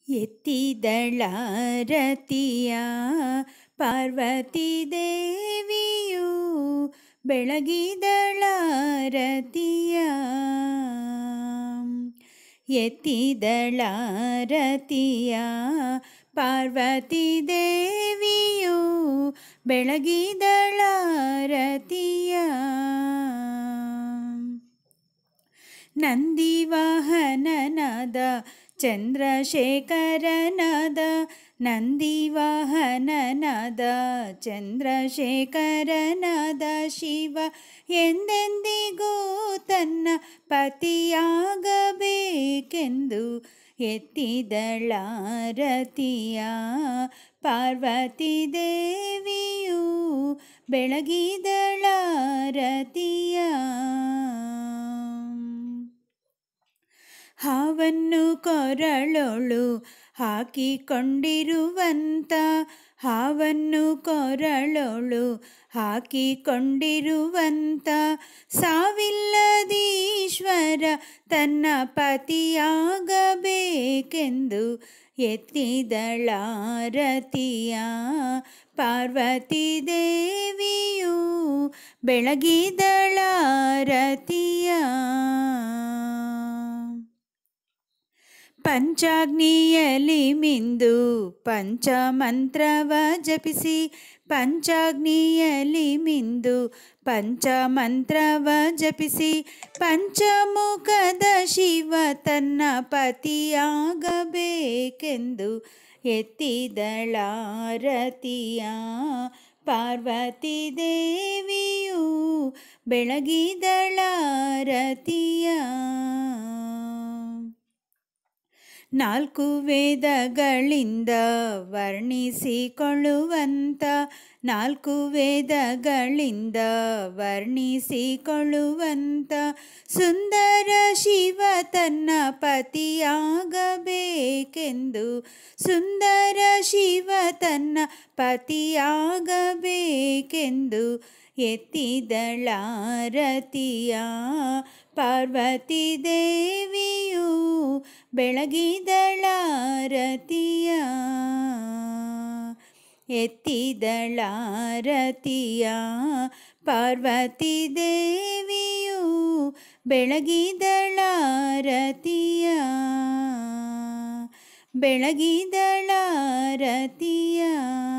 ಎತ್ತಿದಳಾರತಿಯ ಪಾರ್ವತಿ ದೇವಿಯು ಬೆಳಗಿದಳಾರತಿಯ ಎತ್ತಿದಳಾರತಿಯ ಪಾರ್ವತಿ ದೇವಿಯು ಬೆಳಗಿದಳಾರತಿಯ ನಂದಿವಾಹನನಾದ ಚಂದ್ರಶೇಖರನಾದ ನಂದಿವಾಹನನಾದ ಚಂದ್ರಶೇಖರನಾದ ಶಿವ ಎಂದೆಂದಿಗೂ ತನ್ನ ಪತಿಯಾಗಬೇಕೆಂದು ಎತ್ತಿದಳಾರತಿಯ ಪಾರ್ವತಿ ದೇವಿಯು ಬೆಳಗಿದಳಾರತಿಯ ಹಾವನ್ನು ಕೊರಳೊಳು ಹಾಕಿಕೊಂಡಿರುವಂತ ಹಾವನ್ನು ಕೊರಳೊಳು ಹಾಕಿಕೊಂಡಿರುವಂತ ಸಾವಿಲ್ಲದೀಶ್ವರ ತನ್ನ ಪತಿಯಾಗಬೇಕೆಂದು ಎತ್ತಿದಳಾರತಿಯ ಪಾರ್ವತಿ ದೇವಿಯು ಬೆಳಗಿದಳಾರತಿಯ ಪಂಚಾಗ್ನಿಯಲ್ಲಿ ಮಿಂದು ಪಂಚಮಂತ್ರವ ಜಪಿಸಿ ಪಂಚಾಗ್ನಿಯಲ್ಲಿ ಮಿಂದು ಪಂಚಮಂತ್ರವ ಜಪಿಸಿ ಪಂಚಮುಖದ ಶಿವ ತನ್ನ ಪತಿಯಾಗಬೇಕೆಂದು ಎತ್ತಿದಳಾರತಿಯ ಪಾರ್ವತಿ ದೇವಿಯು ಬೆಳಗಿದಳಾರತಿಯ ನಾಲ್ಕು ವೇದಗಳಿಂದ ವರ್ಣಿಸಿಕೊಳ್ಳುವಂತ ನಾಲ್ಕು ವೇದಗಳಿಂದ ವರ್ಣಿಸಿಕೊಳ್ಳುವಂತ ಸುಂದರ ಶಿವ ತನ್ನ ಪತಿಯಾಗಬೇಕೆಂದು ಸುಂದರ ಶಿವ ತನ್ನ ಪತಿಯಾಗಬೇಕೆಂದು ಎತ್ತಿದಳಾರತಿಯ ಪಾರ್ವತಿ ದೇವಿಯು ಬೆಳಗಿದಳಾರತಿಯ ಎತ್ತಿದಳಾರತಿಯ ಪಾರ್ವತಿ ದೇವಿಯು ಬೆಳಗಿದಳಾರತಿಯ ಬೆಳಗಿದಳಾರತಿಯ